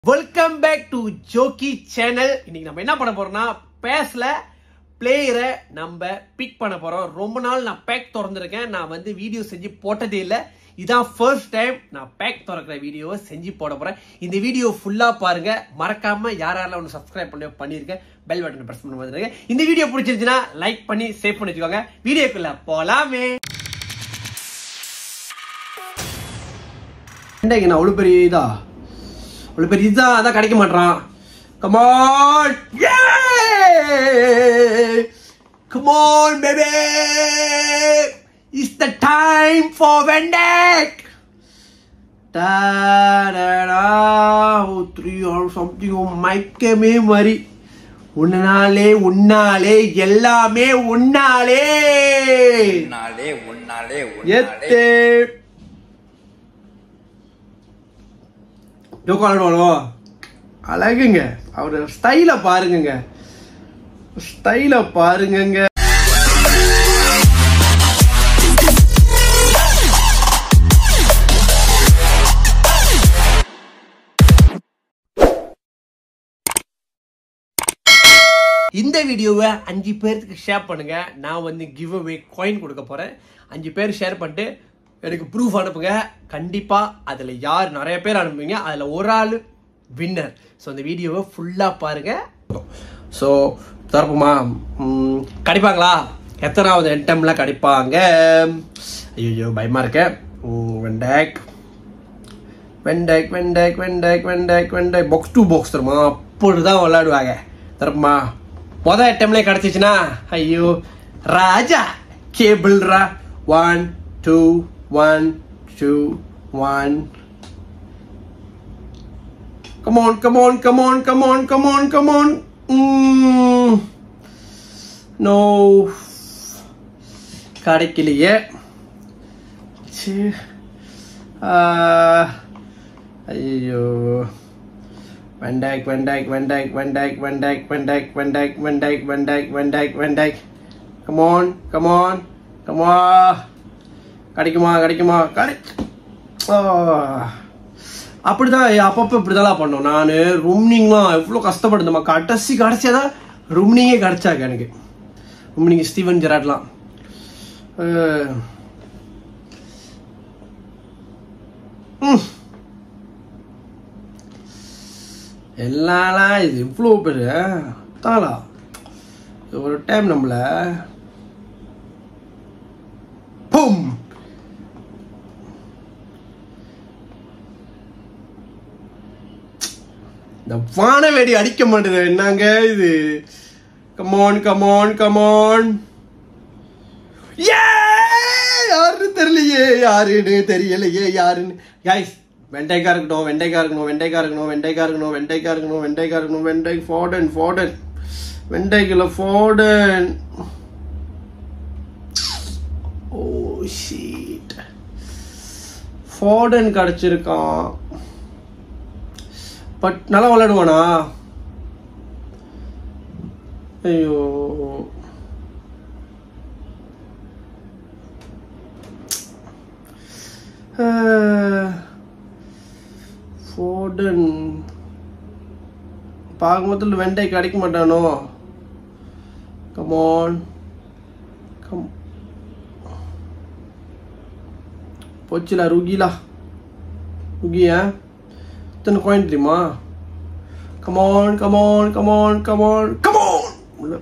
Welcome back to ஜோக்கி channel இன்னைக்கு நம்ம என்ன பண்ண போறோம்னா பேஸ்ல பிளேயரை நம்ம பிக் பண்ண போறோம் ரொம்ப நாள் நான் பேக் திறந்திருக்கேன் நான் வந்து வீடியோ செஞ்சு போட்டதே இல்லை இதான் ஃபர்ஸ்ட் டைம் நான் பேக் திறக்கிற வீடியோவை செஞ்சு போட போறேன் இந்த வீடியோ ஃபுல்லா பாருங்க மறக்காம யார் யாரெல்லாம் ஒன்று சப்ஸ்கிரைப் பண்ணி பண்ணிருக்கேன் பெல் பட்டன் பிரஸ் பண்ணி வந்துருங்க இந்த வீடியோ பிடிச்சிருச்சுன்னா லைக் பண்ணி சேவ் பண்ணி வச்சுக்கோங்க வீடியோக்குள்ள போலாமே என்னங்க நான் அவ்வளோ பெரிய இதா அவ்வளோ பெரிய இதா அதான் கிடைக்க மாட்டான் come on come on baby is the time for வெண்டேக் த்ரீ ஆர் சம்திங் மைக்கமே மாதிரி உன்னாலே உன்னாலே எல்லாமே உன்னாலே உன்னாலே உன்னாலே எத்தே உன்னாலே ஜோக்கோ ஆடுவாளோ அழகுங்க அவர் ஸ்டைல பாருங்கங்க ஸ்டைல பாருங்கங்க இந்த வீடியோவை அஞ்சு பேருக்கு ஷேர் பண்ணுங்க நான் வந்து கிவ் அவே காயின் கொடுக்க போறேன் அஞ்சு பேர் ஷேர் பண்ணிட்டு எனக்கு ப்ரூஃப் அனுப்புங்க கண்டிப்பா அதுல யார் நிறைய பேர் அனுப்புவீங்க அதுல ஒரு ஆள் வின்னர் ஸோ அந்த வீடியோவை ஃபுல்லா பாருங்க ஸோ தரப்புமா கிடைப்பாங்களா எத்தனாவது என்டம்ல கிடைப்பாங்க ஐயோ பயமா இருக்கேன் வெண்டேக் வெண்டைக் வெண்டைக் வெண்டைக் வெண்டைக் வெண்டைக் பாக்ஸ் டூ பாக்ஸ் தருமா அப்படிதான் விளையாடுவாங்க தரப்புமா மொதல் ஐட்டம்லேயே கிடச்சிச்சுன்னா ஐயோ ராஜா கேபிள் ரா one two one two one come on come on come on come on come on come on no கிடைக்கலையே சே ஐயோ வெண்டாக் வெண்டாக் வெண்டாக் வெண்டாக் வெண்டாக் வெண்டாக் வெண்டாக் வெண்டாக் வெண்டாக் வெண்டாக் வெண்டாக் கமான் கமான் கமா கிடைக்குமா கிடைக்குமா கிடை அப்படிதான் அப்பப்போ இப்படிதான் பண்ணோம் நான் ரூம்னிங்லாம் எவ்வளோ கஷ்டப்படுதுமா கடைசி கடைசியாக தான் ரூம்னிங்கே கிடைச்சாங்க எனக்கு ரூம்னிங் ஸ்டீவன் ஜெராட்லாம் அஹ் ம் எல்லாம் இது இவ்வளோ பேர் தாளா ஒரு டைம் நம்மள பூம் இந்த வானவேடி அடிக்க மாட்டேது என்னங்க இது கமான் கமான் கமான் யாருன்னு தெரியலையே யாருன்னு தெரியலையே யாருன்னு கைஸ் வெண்டைக்காய் இருக்கட்டும் வெண்டைக்காய் இருக்கணும் வெண்டைக்காய் இருக்கணும் வெண்டைக்காய் இருக்கணும் வெண்டைக்காய் இருக்கணும் வெண்டைக்காய் இருக்கணும் வெண்டை ஃபார்டன் ஃபார்டன் வெண்டைக்குள்ள ஃபார்டன் ஓ ஷீட் ஃபார்டன் கிடச்சிருக்கான் பட் நல்லா விளையாடுவானா ஐயோ ஃபோர்டன் பார்க்கும்போது வெண்டை கிடைக்க மாட்டானோ கமான் கம் போச்சுலா ருகிலா ருகியா இத்தனை காயின் தெரியுமா come on come on come on come on come on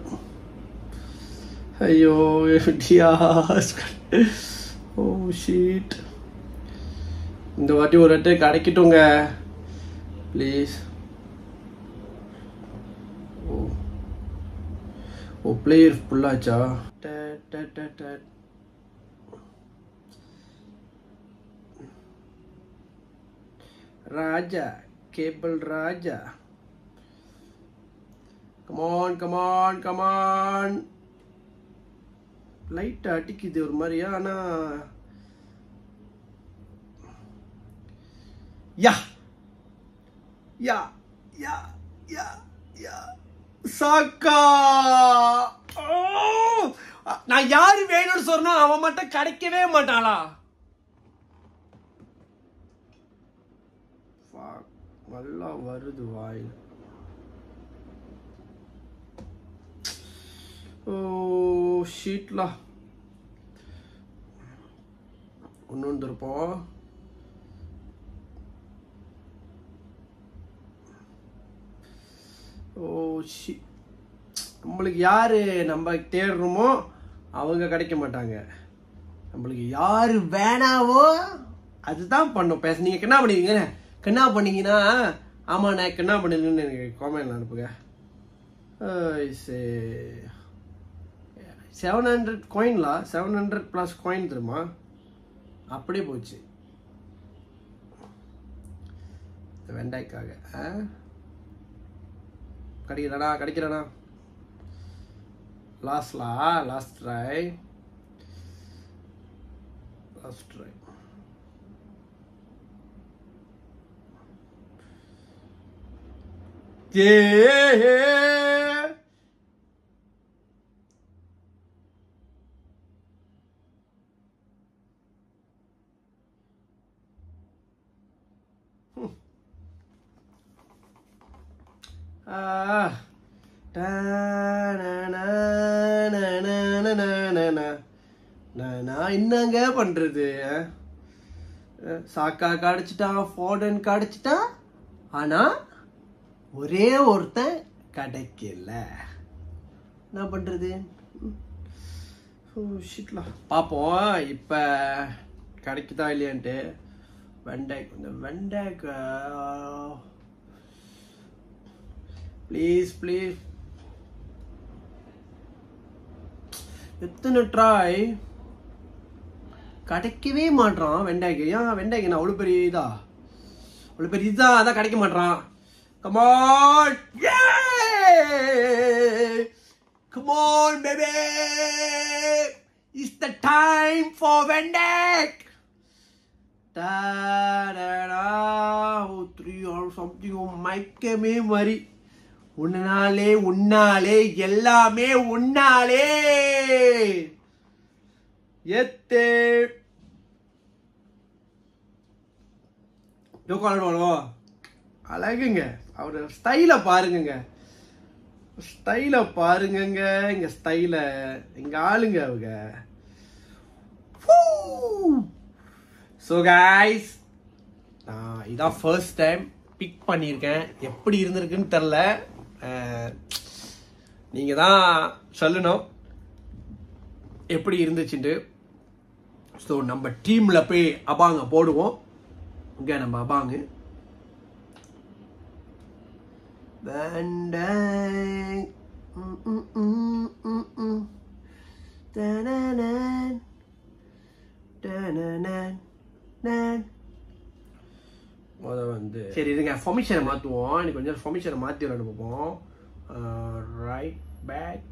ஐயோ எப்படியா ஓ ஷீட் இந்த வாட்டி ஒரு வாட்டி கிடைக்கட்டுங்க ப்ளீஸ் ஓ ஓ பிளேயர் ஃபுல்லாச்சா Raja cable Raja come on come on come on light அடிக்குது ஒரு மாதிரியா ஆனா யா யா யா யா யா சாக்கா ஓ! நான் யாரு வேணும்னு சொன்னா அவன் மட்டும் கிடைக்கவே மாட்டாளா Fuck. நல்லா வருது வாயில் ஓ ஷீட்லா ஒன்று வந்துருப்போம் ஓ ஷி நம்மளுக்கு யாரு நம்ம தேடுறோமோ அவங்க கிடைக்க மாட்டாங்க நம்மளுக்கு யாரு வேணாவோ அதுதான் பண்ணும் பேச நீங்க என்ன பண்ணுவீங்க என்ன பண்ணீங்கன்னா ஆமா நான் என்ன பண்ணுங்கன்னு எனக்கு காமெண்ட்ல அனுப்புங்க செவன் ஹண்ட்ரட் காயின்லா செவன் ஹண்ட்ரட் ப்ளஸ் காயின் தெரியுமா அப்படியே போச்சு இந்த வெண்டைக்காக ஆ கிடைக்கிறடா கிடைக்கிறடா லாஸ்ட்லா last try last try Yeah. Ah. நான் என்னங்க பண்றது அஹ், சாக்கா கடிச்சிட்டான் ஃபோர்டன் கடிச்சிட்டான் ஆனா ஒரே ஒருத்தன் கிடைக்கல என்ன பண்றது ஷிட்லாம் பார்ப்போம் இப்போ கிடைக்குதா இல்லையான்ட்டு வெண்டைக்கு இந்த வெண்டைக்கு ப்ளீஸ் ப்ளீஸ் எத்தனை ட்ராய் கிடைக்கவே மாட்றான் வெண்டைக்கு ஏன் வெண்டைக்கு நான் அவ்வளோ பெரிய இதா அவ்வளோ பெரிய இதா அதான் கிடைக்க மாட்றான் come on come on baby is the time for வெண்டேக் த்ரீ ஆர் சம்திங் மைக்கமே மாதிரி உன்னாலே உன்னாலே எல்லாமே உன்னாலே எத்தே ஜோக்காளம் அழகுங்க அவரோட ஸ்டைலை பாருங்கங்க ஸ்டைலை பாருங்கங்க இங்க ஸ்டைலை எங்க ஆளுங்க அவங்க ஸோ காய்ஸ் நான் இதான் ஃபர்ஸ்ட் டைம் பிக் பண்ணியிருக்கேன் எப்படி இருந்திருக்குன்னு தெரில நீங்கள் தான் சொல்லணும் எப்படி இருந்துச்சுன்ட்டு ஸோ நம்ம டீமில் போய் அபாங்க போடுவோம் இங்கே நம்ம அபாங்கு வேண்டாங் ம், ம், ம், ம், ம். தனனன், தனனன், நன். முத வந்து சரி இருங்க ஃபர்மிஷனை மாற்றுவோம் இன்னைக்கு கொஞ்சம் ஃபர்மிஷனை மாற்றி விளையாட பார்ப்போம் ரைட் பேக்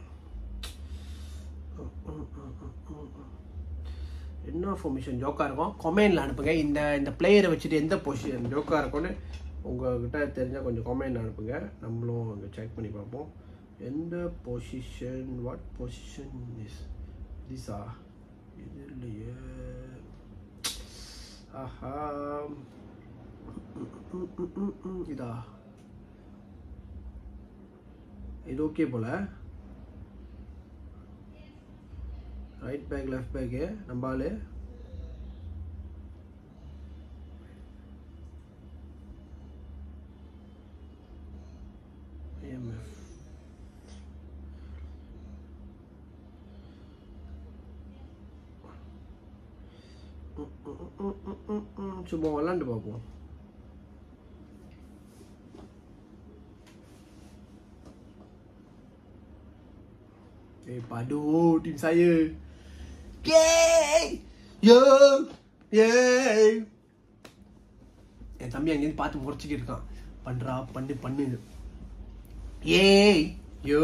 என்ன ஃபர்மிஷன் ஜோக்கா இருக்கும் கொமெண்டில் அனுப்புங்க இந்த இந்த பிளேயரை வச்சுட்டு எந்த பொசிஷன் ஜோக்கா இருக்கும்னு உங்ககிட்ட தெரிஞ்சால் கொஞ்சம் கொமெண்டில் அனுப்புங்க நம்மளும் அங்கே செக் பண்ணி பார்ப்போம் எந்த பொசிஷன் வாட் பொசிஷன் இஸ் திஸா இது இல்லையே ஆஹா ம், ம், ம், ம், இதா இது ஓகே போல ரைட் பேக் லெஃப்ட் பேக்கு நம்ம ஆளு AMF. ம், ம், ம், ம், ம், ம். சும்மா விளாண்டு பார்ப்போம் Eh, padu tim saya. Yay! Yo! Yay! என் தம்பி அங்கேருந்து பார்த்து முறைச்சிக்கிட்டு இருக்கான் பண்றா பண்ணு பண்ணு ஏய் யோ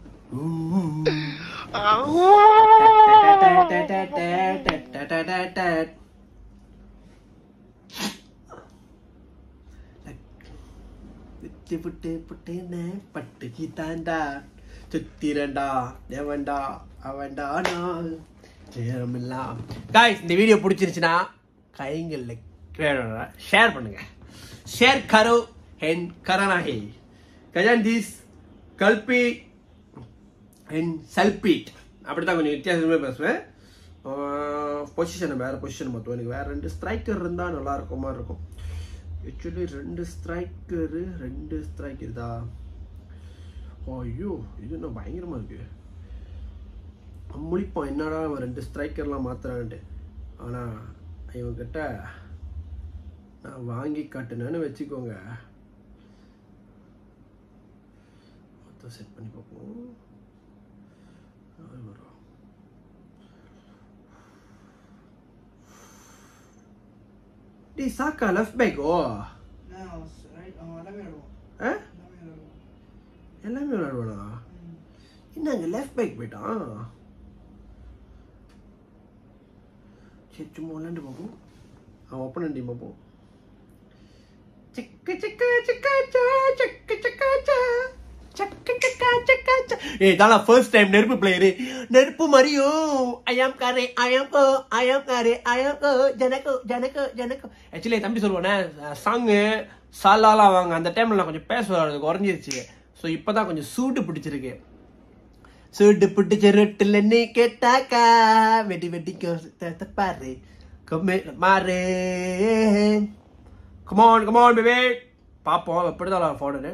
விட்டு விட்டு புட்டேன பட்டு தாண்டா சுத்திரண்டா தேவண்டா அவன்டா நான் ஜெயமில்லாம் காய்ஸ் இந்த வீடியோ பிடிச்சிருச்சுன்னா கைங்களில் ஷேர் பண்ணுங்க शेयर करो एंड कराना है கஜான் திஸ் கல்பி அண்ட் சல்பீட் அப்படித்தான் கொஞ்சம் வித்தியாசமே பேசுவேன் பொசிஷனை வேற பொசிஷன் மாற்றுவோம் எனக்கு வேற ரெண்டு ஸ்ட்ரைக்கர் இருந்தால் நல்லா இருக்கும் மாதிரி இருக்கும் ஆக்சுவலி ரெண்டு ஸ்ட்ரைக்கரு ரெண்டு ஸ்ட்ரைக்கர் தான் ஐயோ இது என்ன பயங்கரமா இருக்கு முழிப்பான் என்னடா அவன் ரெண்டு ஸ்ட்ரைக்கர்லாம் மாத்துறான்ட்டு ஆனா இவன்கிட்ட நான் வாங்கி காட்டுனேன்னு வச்சுக்கோங்க மொத்தம் செட் பண்ணி பார்ப்போம் யார் வருவா? டேய் சாக்கா லெஃப்ட் பேக்கோ ஆ எல்லாமே விளையாடுவானா என்னங்க லெஃப்ட் பேக் போயிட்டான் சரி சும்மா விளையாண்டு பார்ப்போம் அவன் ஓப்பன் டீம் பார்ப்போம் சிக்கு சிக்கு சிக்கா சா சிக்கு சிக்கா சா சக்கு சிக்கா சிக்கா சா ஏய் தானா ஃபர்ஸ்ட் டைம் நெருப்பு பிளேயரு நெருப்பு மரியும் ஐயாம் காரே ஐயாம் கோ ஐயாம் காரே ஐயாம் கோ ஜனக்கு ஜனக்கு ஜனக்கு ஆக்சுவலி தம்பி சொல்லுவானே சாங்கு சாலாலாம் வாங்க அந்த டைம்ல நான் கொஞ்சம் பேச வர்றது குறைஞ்சிருச்சு ஸோ இப்போதான் கொஞ்சம் சூடு பிடிச்சிருக்கு சூடு பிடிச்ச ரொட்டில் நீ கேட்டாக்கா வெடி வெடிக்கும் பாரு கம்மே மாறு கமான் கமான் பேபே பார்ப்போம் எப்படிதான் ஃபோனு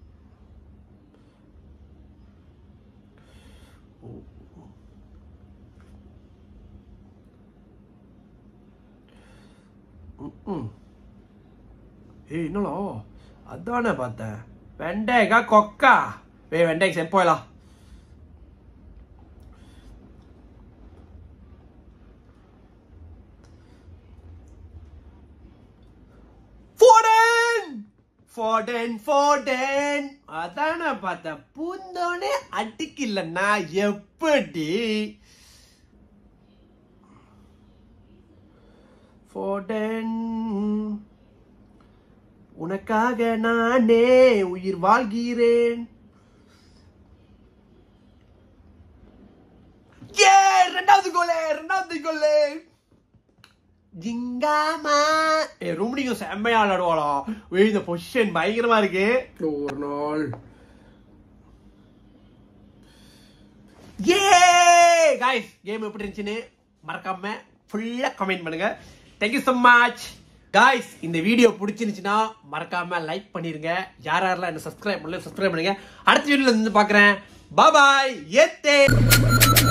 ஏய் என்னடா அதானே பார்த்தேன் வெண்டைக்கா கொக்கா வே வெண்டைக்கு செப் போயலாம் ஃபோர்டன் ஃபோர்டன் ஃபோர்டன் அதானே பார்த்தேன் பூந்தோனே அடிக்கலன்னா எப்படி ஃபோர்டன் உனக்காக நானே உயிர் வாழ்கிறேன் ஏ ரெண்டாவது கோலே ரெண்டாவது கோலே ஜிங்காமா ஏ ரூம்னிக்கும் செம்மையா விளையாடுவாளா ஏய் இந்த பொசிஷன் பயங்கரமா இருக்கு ஒரு நாள் ஏ காய்ஸ் கேம் எப்படி இருந்துச்சுன்னு மறக்காம ஃபுல்லா கமெண்ட் பண்ணுங்க தேங்க்யூ so மச் காய்ஸ் இந்த வீடியோ பிடிச்சிருந்துச்சுன்னா மறக்காம லைக் பண்ணிருங்க யார் யாரெல்லாம் என்ன சப்ஸ்கிரைப் பண்ணல சப்ஸ்கிரைப் பண்ணுங்க அடுத்த வீடியோல இருந்து பார்க்குறேன் பாய் ஏத்தே